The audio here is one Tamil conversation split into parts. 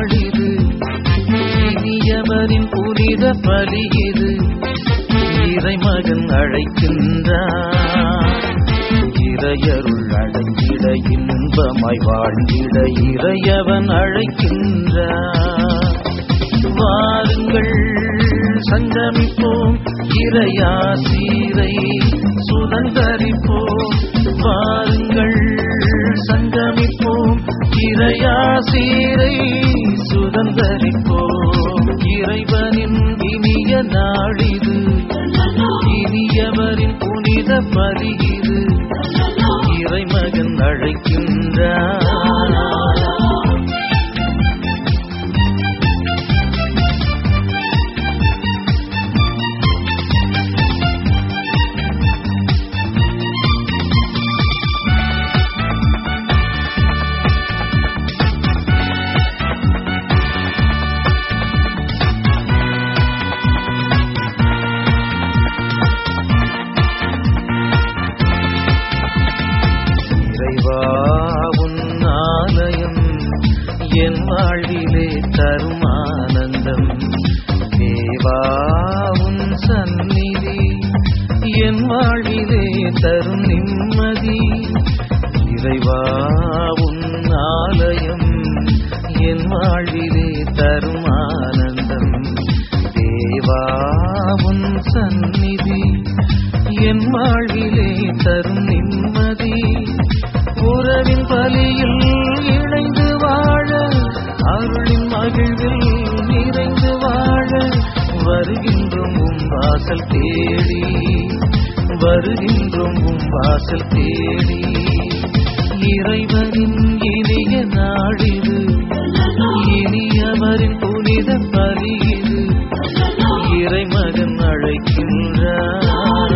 நாளிது இனியவரின் புனித பலி இது இறைமகன் அழைக்கின்றார் இறையருள் அடைந்திட இன்பமாய் வாழ்ந்திட இறையவன் அழைக்கின்றார் வாருங்கள் சங்கமிப்போம் இறையாசீரை சுதந்தரிப்போம் வாருங்கள் சங்கமிப்போம் இறையாசீரை சுதந்தரிப்போம் இறைவனின் இனிய நாளிது இனியவரின் புனித பலி இது இறைமகன் அழைக்கின்றார் இறைவா உன் ஆலயம் என் வாழ்விலே தரும் ஆனந்தம் தேவா உன் சந்நிதி என் வாழ்விலே தரும் நிம்மதி இறைவா உன் ஆலயம் என் வாழ்விலே தரும் ஆனந்தம் தேவா உன் சந்நிதி என் வாழ்விலே தரும் நிம்மதி உறவின் பலியில் இணைந்து வாழ அருளின் மகிழ்வில் நிறைந்து வாழ வருகின்றோம் உம் வாசல் தேடி வருகின்றோம் உம் வாசல் தேடி இறைவனின் இனிய நாடிது இனியவரின் புனித பலி இது இறைமகன் அழைக்கின்றார்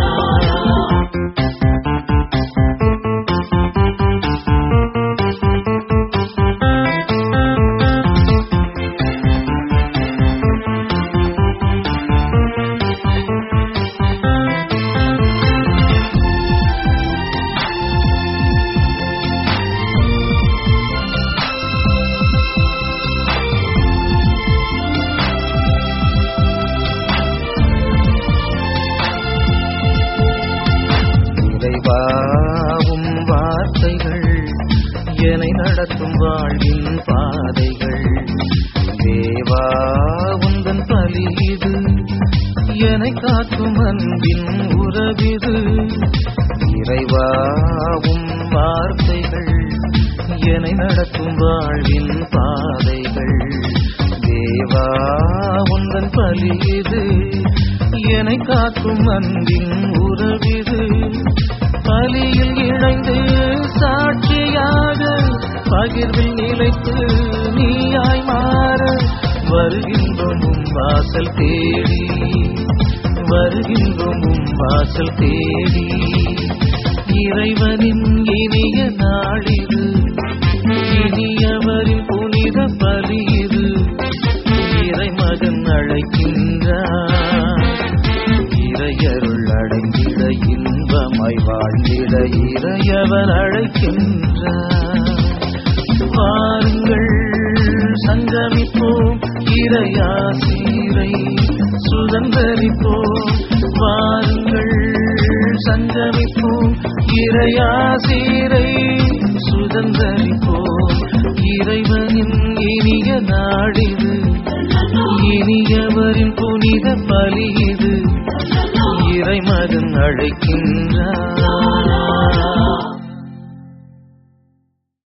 இறைவாவும் வார்த்தைகள் என்னை நடத்தும் வாழ்வின் பாதைகள் தேவா உந்தன் பலி இது என்னை காக்கும் அன்பின் உறவிது இறைவாவும் வார்த்தைகள் என்னை நடத்தும் வாழ்வின் பாதைகள் தேவா உந்தன் பலி இது என்னை காக்கும் அன்பின் உறவிது பலியில் இணைந்து சாட்சியாக பகிர்வில் நிலைத்து நீயாய் மாற வருகின்றோம் உம் வாசல் தேடி வருகின்றோம் உம் வாசல் தேடி இறைவனின் இனிய நாளிது இனியவரின் புனித பலி இது இறைமகன் அழைக்கின்றார் இறையருள் அடைந்திட இன்பமாய் வாழ்ந்திட இறையவர் அழைக்கின்றார் வாருங்கள் சங்கமிப்போம் இறையாசீரை சுதந்தரிப்போம் வாருங்கள் சங்கமிப்போம் இறையாசீரை சுதந்தரிப்போம் இறைவனின் இனிய நாடிது இனியவரின் புனித பலி இது இறைமகன் அழைக்கின்றார்